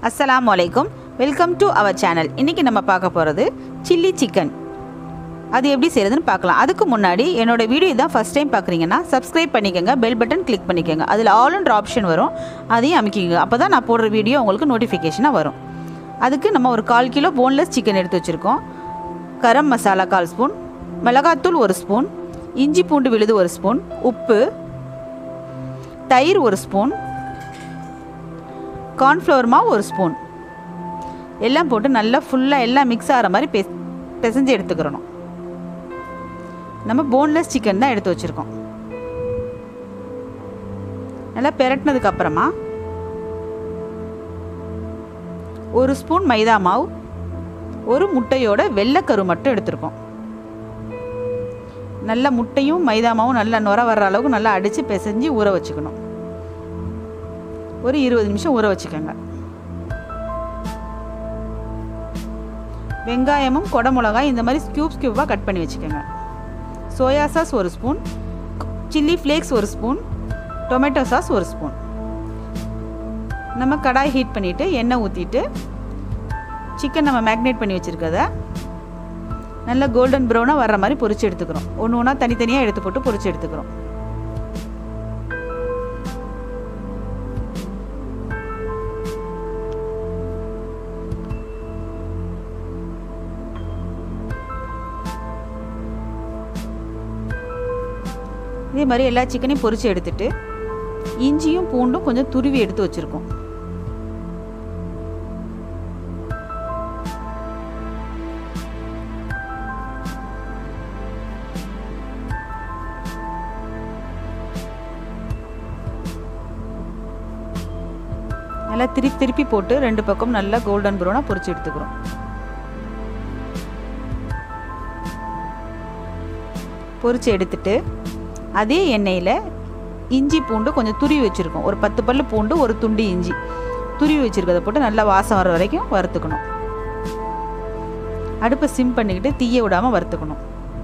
அஸ்ஸலாமு அலைக்கும் welcome to our channel இன்றைக்கி நம்ம பார்க்க போகிறது சில்லி சிக்கன் அது எப்படி செய்கிறதுன்னு பார்க்கலாம் அதுக்கு முன்னாடி என்னோட வீடியோ இதான் ஃபஸ்ட் டைம் பார்க்குறீங்கன்னா சப்ஸ்கிரைப் பண்ணிக்கோங்க பெல் பட்டன் கிளிக் பண்ணிக்கோங்க அதில் ஆல்ன்ற ஆப்ஷன் வரும் அதையும் அமைக்கிங்க அப்போ தான் நான் போடுற வீடியோ உங்களுக்கு நோட்டிஃபிகேஷனாக வரும் அதுக்கு நம்ம ஒரு கால் கிலோ போன்லெஸ் சிக்கன் எடுத்து வச்சுருக்கோம் கரம் மசாலா கால் ஸ்பூன் மிளகாத்தூள் ஒரு ஸ்பூன் இஞ்சி பூண்டு விழுது ஒரு ஸ்பூன் உப்பு தயிர் ஒரு ஸ்பூன் கார்ன்ஃப்ளவர் மாவு ஒரு ஸ்பூன் எல்லாம் போட்டு நல்லா ஃபுல்லாக எல்லாம் மிக்ஸ் ஆகிற மாதிரி பெ பிசைஞ்சு எடுத்துக்கிறணும் நம்ம போன்லெஸ் சிக்கன் தான் எடுத்து வச்சுருக்கோம் நல்லா பெரட்டினதுக்கு அப்புறமா ஒரு ஸ்பூன் மைதா மாவு ஒரு முட்டையோட வெள்ளைக்கரு மட்டும் எடுத்திருக்கோம் நல்ல முட்டையும் மைதா மாவும் நல்லா நுர வர்ற அளவுக்கு நல்லா அடித்து பிசைஞ்சு ஊற வச்சுக்கணும் ஒரு இருபது நிமிஷம் ஊற வச்சுக்கோங்க வெங்காயமும் குடமிளகாய் இந்த மாதிரி ஸ்கியூப்ஸ் ஸ்கியூபாக கட் பண்ணி வச்சுக்கோங்க சோயா சாஸ் ஒரு ஸ்பூன் சில்லி ஃப்ளேக்ஸ் ஒரு ஸ்பூன் டொமேட்டோ சாஸ் ஒரு ஸ்பூன் நம்ம கடாய் ஹீட் பண்ணிவிட்டு எண்ணெய் ஊற்றிட்டு சிக்கன் நம்ம மேக்னேட் பண்ணி வச்சுருக்கத நல்லா கோல்டன் ப்ரௌனாக வர்ற மாதிரி பொரிச்சு எடுத்துக்கிறோம் ஒன்று ஒன்றா தனித்தனியாக எடுத்து போட்டு பொரிச்சு எடுத்துக்கிறோம் இதே மாதிரி எல்லா சிக்கனையும் பொரிச்சு எடுத்துட்டு இஞ்சியும் பூண்டும் கொஞ்சம் துருவி எடுத்து வச்சுருக்கோம் நல்லா திருப்பி திருப்பி போட்டு ரெண்டு பக்கம் நல்லா கோல்டன் ப்ரௌனாக பொரிச்சு எடுத்துக்கிறோம் பொரிச்சு எடுத்துட்டு அதே எண்ணெயில் இஞ்சி பூண்டு கொஞ்சம் துருவி வச்சுருக்கோம் ஒரு பத்து பல்லு பூண்டு ஒரு துண்டு இஞ்சி துருவி வச்சுருக்கதை போட்டு நல்லா வாசம் வர வரைக்கும் வறுத்துக்கணும் அடுப்பை சிம் பண்ணிக்கிட்டு தீய விடாமல் வறுத்துக்கணும்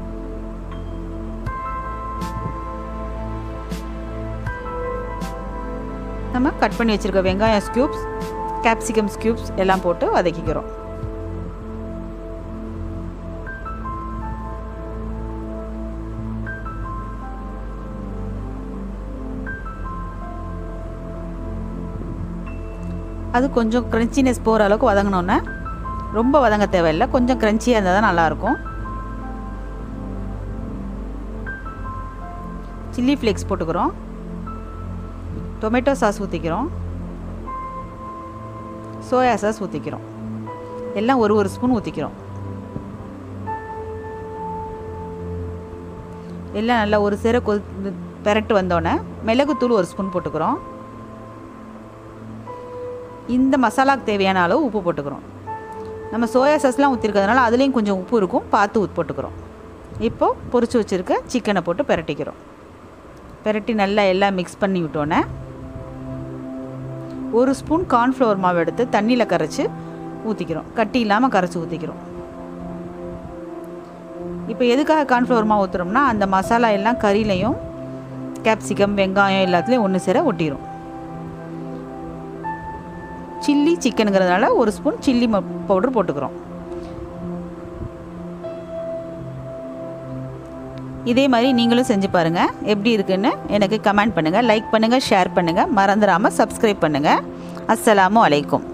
நம்ம கட் பண்ணி வச்சுருக்க வெங்காயம் ஸ்கியூப்ஸ் கேப்சிகம் ஸ்கியூப்ஸ் எல்லாம் போட்டு வதக்கிக்கிறோம் அது கொஞ்சம் க்ரன்ச்சினஸ் போகிற அளவுக்கு வதங்கினோன்னே ரொம்ப வதங்க தேவையில்லை கொஞ்சம் க்ரன்ச்சியாக இருந்தால் தான் நல்லாயிருக்கும் சில்லி ஃப்ளேக்ஸ் போட்டுக்கிறோம் டொமேட்டோ சாஸ் ஊற்றிக்கிறோம் சோயா சாஸ் ஊற்றிக்கிறோம் எல்லாம் ஒரு ஒரு ஸ்பூன் ஊற்றிக்கிறோம் எல்லாம் நல்லா ஒரு சேர கொ பெரட்டு வந்தோடனே மிளகுத்தூள் ஒரு ஸ்பூன் போட்டுக்கிறோம் இந்த மசாலாக்கு தேவையான அளவு உப்பு போட்டுக்கிறோம் நம்ம சோயா சாஸ்லாம் ஊற்றிருக்கிறதுனால அதுலேயும் கொஞ்சம் உப்பு இருக்கும் பார்த்து உப்பு போட்டுக்கிறோம் இப்போது பொரிச்சு வச்சுருக்க சிக்கனை போட்டு பெரட்டிக்கிறோம் பெரட்டி நல்லா எல்லாம் மிக்ஸ் பண்ணி விட்டோன்னே ஒரு ஸ்பூன் கார்ன்ஃப்ளவர் மாவு எடுத்து தண்ணியில் கரைச்சி ஊற்றிக்கிறோம் கட்டி இல்லாமல் கரைச்சி ஊற்றிக்கிறோம் இப்போ எதுக்காக கார்ன்ஃப்ளவர் மாவு ஊற்றுறோம்னா அந்த மசாலா எல்லாம் கறிலையும் கேப்சிகம் வெங்காயம் எல்லாத்துலேயும் ஒன்று சேர ஒட்டிடும் சில்லி சிக்கனுங்கிறதுனால ஒரு ஸ்பூன் சில்லி பவுடர் போட்டுக்கிறோம் இதே மாதிரி நீங்களும் செஞ்சு பாருங்கள் எப்படி இருக்குன்னு எனக்கு கமெண்ட் பண்ணுங்கள் லைக் பண்ணுங்கள் ஷேர் பண்ணுங்கள் மறந்துடாமல் சப்ஸ்கிரைப் பண்ணுங்கள் அஸ்ஸலாமு அலைக்கும்